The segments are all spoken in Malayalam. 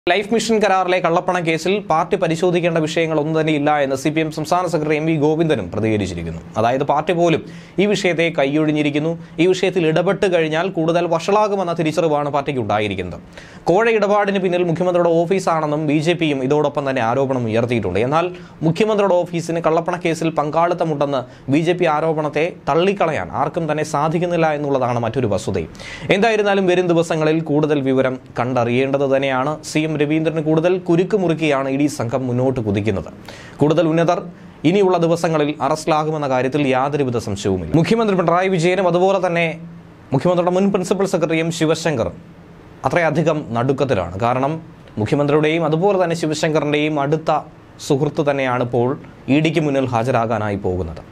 ലൈഫ് മിഷൻ കരാറിലെ കള്ളപ്പണ കേസിൽ പാർട്ടി പരിശോധിക്കേണ്ട വിഷയങ്ങൾ ഒന്നും തന്നെ ഇല്ല എന്ന് സി പി എം സംസ്ഥാന സെക്രട്ടറി എം വി ഗോവിന്ദനും പ്രതികരിച്ചിരിക്കുന്നു അതായത് പാർട്ടി പോലും ഈ വിഷയത്തെ കൈയൊഴിഞ്ഞിരിക്കുന്നു ഈ വിഷയത്തിൽ ഇടപെട്ട് കഴിഞ്ഞാൽ കൂടുതൽ വഷളാകുമെന്ന തിരിച്ചറിവാണ് പാർട്ടിക്ക് ഉണ്ടായിരിക്കുന്നത് കോഴ ഇടപാടിന് പിന്നിൽ മുഖ്യമന്ത്രിയുടെ ഓഫീസാണെന്നും ബി ജെ പിയും ഇതോടൊപ്പം തന്നെ ആരോപണം ഉയർത്തിയിട്ടുണ്ട് എന്നാൽ മുഖ്യമന്ത്രിയുടെ ഓഫീസിന് കള്ളപ്പണ കേസിൽ പങ്കാളിത്തമുണ്ടെന്ന് ബി ജെ പി ആരോപണത്തെ തള്ളിക്കളയാൻ ആർക്കും തന്നെ സാധിക്കുന്നില്ല എന്നുള്ളതാണ് മറ്റൊരു വസ്തുത എന്തായിരുന്നാലും വരും ദിവസങ്ങളിൽ കൂടുതൽ വിവരം കണ്ടറിയേണ്ടത് തന്നെയാണ് സി എം രവീന്ദ്രന് കൂടുതൽ കുരുക്ക് മുറുക്കിയാണ് ഇ ഡി സംഘം മുന്നോട്ട് കുതിക്കുന്നത് കൂടുതൽ ഉന്നതർ ഇനിയുള്ള ദിവസങ്ങളിൽ അറസ്റ്റിലാകുമെന്ന കാര്യത്തിൽ യാതൊരുവിധ സംശയവുമില്ല മുഖ്യമന്ത്രി പിണറായി വിജയനും അതുപോലെ തന്നെ മുഖ്യമന്ത്രിയുടെ മുൻ പ്രിൻസിപ്പൽ സെക്രട്ടറിയും ശിവശങ്കർ അത്രയധികം നടുക്കത്തിലാണ് കാരണം മുഖ്യമന്ത്രിയുടെയും അതുപോലെ തന്നെ ശിവശങ്കറിൻ്റെയും അടുത്ത സുഹൃത്ത് തന്നെയാണ് ഇപ്പോൾ ഇ ഡിക്ക് മുന്നിൽ ഹാജരാകാനായി പോകുന്നത്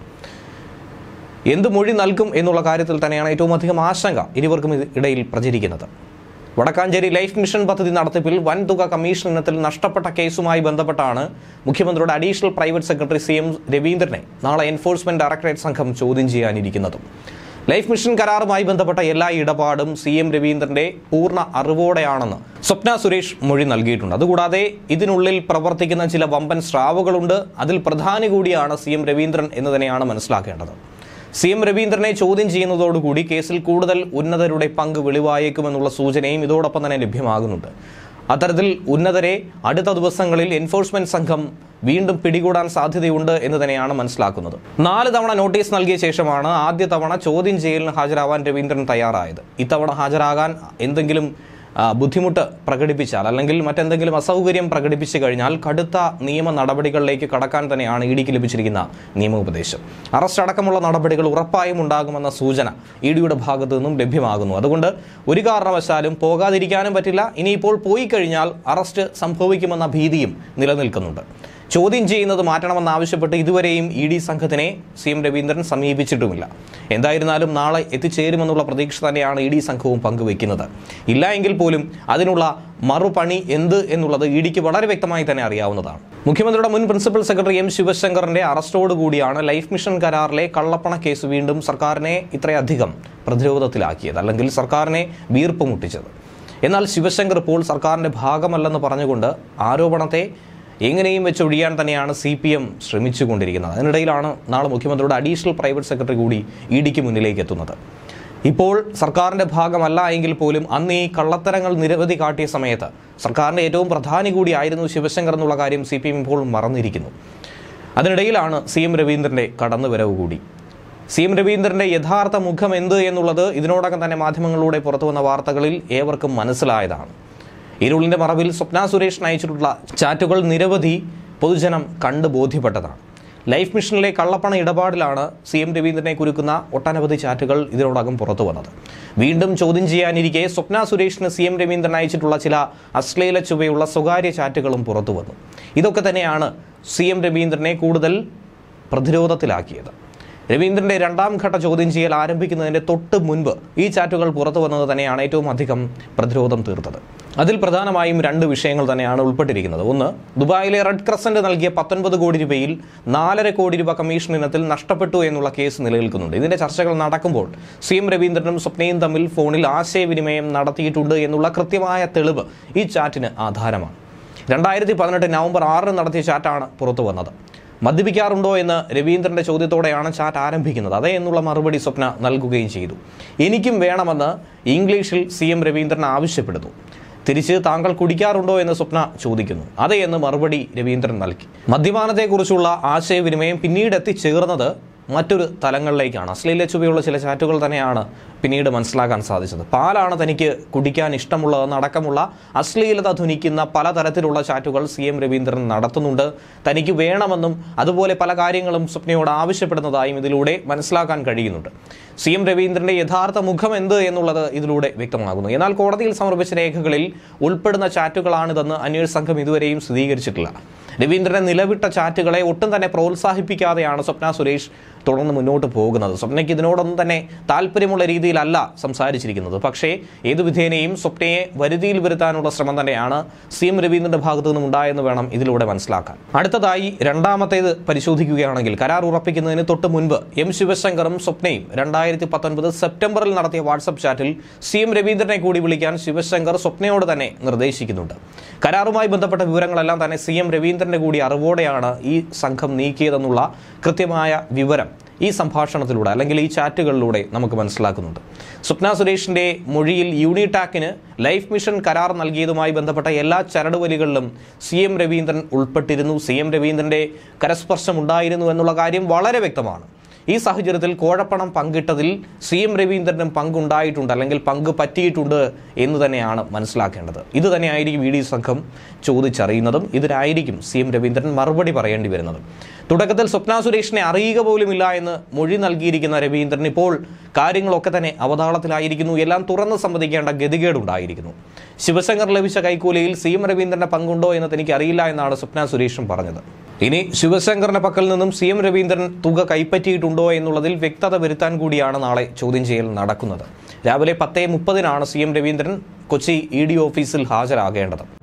എന്ത് മൊഴി നൽകും എന്നുള്ള കാര്യത്തിൽ തന്നെയാണ് ഏറ്റവും അധികം ആശങ്ക ഇരുവർക്കും ഇത് ഇടയിൽ പ്രചരിക്കുന്നത് വടക്കാഞ്ചേരി ലൈഫ് മിഷൻ പദ്ധതി നടത്തിപ്പിൽ വൻതുക കമ്മീഷൻ ഇനത്തിൽ നഷ്ടപ്പെട്ട കേസുമായി ബന്ധപ്പെട്ടാണ് മുഖ്യമന്ത്രിയുടെ additional private secretary C M രവീന്ദ്രനെ നാളെ എൻഫോഴ്സ്മെന്റ് ഡയറക്ടറേറ്റ് സംഘം ചോദ്യം ചെയ്യാനിരിക്കുന്നതും ലൈഫ് മിഷൻ കരാറുമായി ബന്ധപ്പെട്ട എല്ലാ ഇടപാടും സി എം രവീന്ദ്രന്റെ പൂർണ്ണ അറിവോടെയാണെന്ന് സ്വപ്ന സുരേഷ് മൊഴി നൽകിയിട്ടുണ്ട് അതുകൂടാതെ ഇതിനുള്ളിൽ പ്രവർത്തിക്കുന്ന ചില വമ്പൻ സ്രാവുകളുണ്ട് അതിൽ പ്രധാനി കൂടിയാണ് സി എം രവീന്ദ്രൻ എന്ന് തന്നെയാണ് മനസ്സിലാക്കേണ്ടത് സി എം രവീന്ദ്രനെ ചോദ്യം ചെയ്യുന്നതോടുകൂടി കേസിൽ കൂടുതൽ ഉന്നതരുടെ പങ്ക് വെളിവായേക്കുമെന്നുള്ള സൂചനയും ഇതോടൊപ്പം തന്നെ ലഭ്യമാകുന്നുണ്ട് അത്തരത്തിൽ ഉന്നതരെ അടുത്ത ദിവസങ്ങളിൽ എൻഫോഴ്സ്മെന്റ് സംഘം വീണ്ടും പിടികൂടാൻ സാധ്യതയുണ്ട് എന്ന് തന്നെയാണ് മനസ്സിലാക്കുന്നത് നാല് തവണ നോട്ടീസ് നൽകിയ ശേഷമാണ് ആദ്യ തവണ ചോദ്യം ചെയ്യലിന് ഹാജരാവാൻ രവീന്ദ്രൻ തയ്യാറായത് ഇത്തവണ ഹാജരാകാൻ എന്തെങ്കിലും ആ, ബുദ്ധിമുട്ട് പ്രകടിപ്പിച്ചാൽ അല്ലെങ്കിൽ മറ്റെന്തെങ്കിലും അസൗകര്യം പ്രകടിപ്പിച്ചു കഴിഞ്ഞാൽ കടുത്ത നിയമ നടപടികളിലേക്ക് കടക്കാൻ തന്നെയാണ് ഇ ഡിക്ക് ലഭിച്ചിരിക്കുന്ന നിയമോപദേശം അറസ്റ്റ് അടക്കമുള്ള നടപടികൾ ഉറപ്പായും ഉണ്ടാകുമെന്ന സൂചന ഇ ഡിയുടെ ഭാഗത്തു നിന്നും ലഭ്യമാകുന്നു അതുകൊണ്ട് ഒരു കാരണവശാലും പോകാതിരിക്കാനും പറ്റില്ല ഇനിയിപ്പോൾ പോയി കഴിഞ്ഞാൽ അറസ്റ്റ് സംഭവിക്കുമെന്ന ഭീതിയും നിലനിൽക്കുന്നുണ്ട് ചോദ്യം ചെയ്യുന്നത് മാറ്റണമെന്നാവശ്യപ്പെട്ട് ഇതുവരെയും ഇ ഡി സംഘത്തിനെ സി എം രവീന്ദ്രൻ സമീപിച്ചിട്ടുമില്ല എന്തായിരുന്നാലും നാളെ എത്തിച്ചേരുമെന്നുള്ള പ്രതീക്ഷ തന്നെയാണ് ഇ ഡി സംഘവും പങ്കുവെക്കുന്നത് ഇല്ല എങ്കിൽ പോലും അതിനുള്ള മറുപണി എന്ത് എന്നുള്ളത് ഇ ഡിക്ക് വളരെ വ്യക്തമായി തന്നെ അറിയാവുന്നതാണ് മുഖ്യമന്ത്രിയുടെ മുൻ പ്രിൻസിപ്പൽ സെക്രട്ടറി എം ശിവശങ്കറിന്റെ അറസ്റ്റോട് കൂടിയാണ് ലൈഫ് മിഷൻ കരാറിലെ കള്ളപ്പണ കേസ് വീണ്ടും സർക്കാരിനെ ഇത്രയധികം പ്രതിരോധത്തിലാക്കിയത് അല്ലെങ്കിൽ സർക്കാരിനെ വീർപ്പ് മുട്ടിച്ചത് എന്നാൽ ശിവശങ്കർ ഇപ്പോൾ സർക്കാരിന്റെ ഭാഗമല്ലെന്ന് പറഞ്ഞുകൊണ്ട് ആരോപണത്തെ എങ്ങനെയും വെച്ചൊഴിയാൻ തന്നെയാണ് സി പി എം ശ്രമിച്ചുകൊണ്ടിരിക്കുന്നത് അതിനിടയിലാണ് നാളെ മുഖ്യമന്ത്രിയുടെ അഡീഷണൽ പ്രൈവറ്റ് സെക്രട്ടറി കൂടി ഇ ഡിക്ക് മുന്നിലേക്ക് എത്തുന്നത് ഇപ്പോൾ സർക്കാരിന്റെ ഭാഗമല്ല എങ്കിൽ പോലും അന്ന് ഈ കള്ളത്തരങ്ങൾ നിരവധി കാട്ടിയ സമയത്ത് സർക്കാരിന്റെ ഏറ്റവും പ്രധാനി കൂടിയായിരുന്നു ശിവശങ്കർ എന്നുള്ള കാര്യം സി പി എം ഇപ്പോൾ മറന്നിരിക്കുന്നു അതിനിടയിലാണ് സി എം രവീന്ദ്രന്റെ കടന്നുവരവ് കൂടി സി എം രവീന്ദ്രന്റെ യഥാർത്ഥ മുഖം എന്ത് എന്നുള്ളത് ഇതിനോടകം തന്നെ മാധ്യമങ്ങളിലൂടെ പുറത്തു വന്ന വാർത്തകളിൽ ഏവർക്കും മനസ്സിലായതാണ് ഇരുളിന്റെ മറവിൽ സ്വപ്ന സുരേഷ് നയിച്ചിട്ടുള്ള ചാറ്റുകൾ നിരവധി പൊതുജനം കണ്ട് ബോധ്യപ്പെട്ടതാണ് ലൈഫ് മിഷനിലെ കള്ളപ്പണ ഇടപാടിലാണ് സി എം രവീന്ദ്രനെ കുരുക്കുന്ന ഒട്ടനവധി ചാറ്റുകൾ ഇതിനോടകം പുറത്തു വന്നത് വീണ്ടും ചോദ്യം ചെയ്യാനിരിക്കെ സ്വപ്ന സുരേഷിന് സി എം രവീന്ദ്രൻ അയച്ചിട്ടുള്ള ചില അശ്ലീല ചുവയുള്ള സ്വകാര്യ ചാറ്റുകളും പുറത്തു വന്നു ഇതൊക്കെ തന്നെയാണ് സി എം രവീന്ദ്രനെ കൂടുതൽ പ്രതിരോധത്തിലാക്കിയത് രവീന്ദ്രന്റെ രണ്ടാം ഘട്ട ചോദ്യം ചെയ്യൽ ആരംഭിക്കുന്നതിന്റെ തൊട്ട് മുൻപ് ഈ ചാറ്റുകൾ പുറത്തു വന്നത് തന്നെയാണ് ഏറ്റവും അധികം പ്രതിരോധം തീർത്തത് അതിൽ പ്രധാനമായും രണ്ട് വിഷയങ്ങൾ തന്നെയാണ് ഉൾപ്പെട്ടിരിക്കുന്നത് ഒന്ന് ദുബായിലെ റെഡ് ക്രസന്റ് നൽകിയ പത്തൊൻപത് കോടി രൂപയിൽ നാലര കോടി രൂപ കമ്മീഷൻ ഇനത്തിൽ നഷ്ടപ്പെട്ടു എന്നുള്ള കേസ് നിലനിൽക്കുന്നുണ്ട് ഇതിന്റെ ചർച്ചകൾ നടക്കുമ്പോൾ സി എം രവീന്ദ്രനും സ്വപ്നയും തമ്മിൽ ഫോണിൽ ആശയവിനിമയം നടത്തിയിട്ടുണ്ട് എന്നുള്ള കൃത്യമായ തെളിവ് ഈ ചാറ്റിന് ആധാരമാണ് രണ്ടായിരത്തി പതിനെട്ട് നവംബർ ആറിന് നടത്തിയ ചാറ്റാണ് പുറത്തു വന്നത് മദ്യപിക്കാറുണ്ടോ എന്ന് രവീന്ദ്രന്റെ ചോദ്യത്തോടെയാണ് ചാറ്റ് ആരംഭിക്കുന്നത് അതേ എന്നുള്ള മറുപടി സ്വപ്ന നൽകുകയും ചെയ്തു എനിക്കും വേണമെന്ന് ഇംഗ്ലീഷിൽ സി എം രവീന്ദ്രൻ ആവശ്യപ്പെടുന്നു തിരിച്ച് താങ്കൾ കുടിക്കാറുണ്ടോ എന്ന് സ്വപ്ന ചോദിക്കുന്നു അതെ എന്ന് മറുപടി രവീന്ദ്രൻ നൽകി മദ്യപാനത്തെക്കുറിച്ചുള്ള ആശയവിനിമയം പിന്നീട് എത്തിച്ചേർന്നത് മറ്റൊരു തലങ്ങളിലേക്കാണ് അശ്ലീല ചുവയുള്ള ചില ചാറ്റുകൾ തന്നെയാണ് പിന്നീട് മനസ്സിലാക്കാൻ സാധിച്ചത് പാലാണ് തനിക്ക് കുടിക്കാൻ ഇഷ്ടമുള്ളതെന്ന് അടക്കമുള്ള അശ്ലീലത ധ്വനിക്കുന്ന പലതരത്തിലുള്ള ചാറ്റുകൾ സി എം രവീന്ദ്രൻ നടത്തുന്നുണ്ട് തനിക്ക് വേണമെന്നും അതുപോലെ പല കാര്യങ്ങളും സ്വപ്നയോട് ആവശ്യപ്പെടുന്നതായും ഇതിലൂടെ മനസ്സിലാക്കാൻ കഴിയുന്നുണ്ട് സി എം രവീന്ദ്രന്റെ യഥാർത്ഥ മുഖം എന്ത് എന്നുള്ളത് ഇതിലൂടെ വ്യക്തമാകുന്നു എന്നാൽ കോടതിയിൽ സമർപ്പിച്ച രേഖകളിൽ ഉൾപ്പെടുന്ന ചാറ്റുകളാണിതെന്ന് അന്വേഷണ സംഘം ഇതുവരെയും സ്ഥിരീകരിച്ചിട്ടില്ല രവീന്ദ്രനെ നിലവിട്ട ചാറ്റുകളെ ഒട്ടും തന്നെ പ്രോത്സാഹിപ്പിക്കാതെയാണ് സ്വപ്ന സുരേഷ് തുടർന്ന് മുന്നോട്ട് പോകുന്നത് സ്വപ്നയ്ക്ക് ഇതിനോടൊന്നും തന്നെ താല്പര്യമുള്ള രീതിയിലല്ല സംസാരിച്ചിരിക്കുന്നത് പക്ഷേ ഏതു വിധേനയും സ്വപ്നയെ വരുതിയിൽ വരുത്താനുള്ള ശ്രമം തന്നെയാണ് സി എം രവീന്ദ്രന്റെ ഭാഗത്തു നിന്നും ഉണ്ടായെന്ന് വേണം ഇതിലൂടെ മനസ്സിലാക്കാൻ അടുത്തതായി രണ്ടാമത്തേത് പരിശോധിക്കുകയാണെങ്കിൽ കരാർ ഉറപ്പിക്കുന്നതിന് തൊട്ട് മുൻപ് എം ശിവശങ്കറും സ്വപ്നയും രണ്ടായിരത്തി പത്തൊൻപത് സെപ്റ്റംബറിൽ നടത്തിയ വാട്സപ്പ് ചാറ്റിൽ സി എം രവീന്ദ്രനെ കൂടി വിളിക്കാൻ ശിവശങ്കർ സ്വപ്നയോട് തന്നെ നിർദ്ദേശിക്കുന്നുണ്ട് കരാറുമായി ബന്ധപ്പെട്ട വിവരങ്ങളെല്ലാം തന്നെ സി എം രവീന്ദ്രന്റെ കൂടി അറിവോടെയാണ് ഈ സംഘം നീക്കിയതെന്നുള്ള കൃത്യമായ വിവരം ഈ സംഭാഷണത്തിലൂടെ അല്ലെങ്കിൽ ഈ ചാറ്റുകളിലൂടെ നമുക്ക് മനസ്സിലാക്കുന്നുണ്ട് സ്വപ്ന സുരേഷിന്റെ മൊഴിയിൽ യൂണിടാക്കിന് ലൈഫ് മിഷൻ കരാർ നൽകിയതുമായി ബന്ധപ്പെട്ട എല്ലാ ചരടുവലികളിലും സി എം രവീന്ദ്രൻ ഉൾപ്പെട്ടിരുന്നു സി എം രവീന്ദ്രന്റെ കരസ്പർശം ഉണ്ടായിരുന്നു എന്നുള്ള കാര്യം വളരെ വ്യക്തമാണ് ഈ സാഹചര്യത്തിൽ കോഴപ്പണം പങ്കിട്ടതിൽ സി എം രവീന്ദ്രനും പങ്കുണ്ടായിട്ടുണ്ട് അല്ലെങ്കിൽ പങ്ക് പറ്റിയിട്ടുണ്ട് എന്ന് തന്നെയാണ് മനസ്സിലാക്കേണ്ടത് ഇത് തന്നെയായിരിക്കും ഇ ഡി സംഘം ചോദിച്ചറിയുന്നതും ഇതിനായിരിക്കും സി എം രവീന്ദ്രൻ മറുപടി പറയേണ്ടി വരുന്നത് തുടക്കത്തിൽ സ്വപ്ന സുരേഷിനെ അറിയുക പോലുമില്ല എന്ന് മൊഴി നൽകിയിരിക്കുന്ന രവീന്ദ്രൻ ഇപ്പോൾ കാര്യങ്ങളൊക്കെ തന്നെ അവതാളത്തിലായിരിക്കുന്നു എല്ലാം തുറന്ന് സമ്മതിക്കേണ്ട ഗതികേടുണ്ടായിരിക്കുന്നു ശിവശങ്കർ ലഭിച്ച കൈക്കൂലിയിൽ സി എം രവീന്ദ്രന്റെ പങ്കുണ്ടോ എന്ന് എനിക്ക് അറിയില്ല എന്നാണ് സ്വപ്ന സുരേഷും പറഞ്ഞത് ഇനി ശിവശങ്കറിന്റെ പക്കൽ നിന്നും സി എം രവീന്ദ്രൻ തുക കൈപ്പറ്റിയിട്ടുണ്ടോ എന്നുള്ളതിൽ വ്യക്തത വരുത്താൻ കൂടിയാണ് നാളെ ചോദ്യം ചെയ്യൽ നടക്കുന്നത് രാവിലെ പത്തേ മുപ്പതിനാണ് C M Raveendran Kochi E D ഓഫീസിൽ ഹാജരാകേണ്ടത്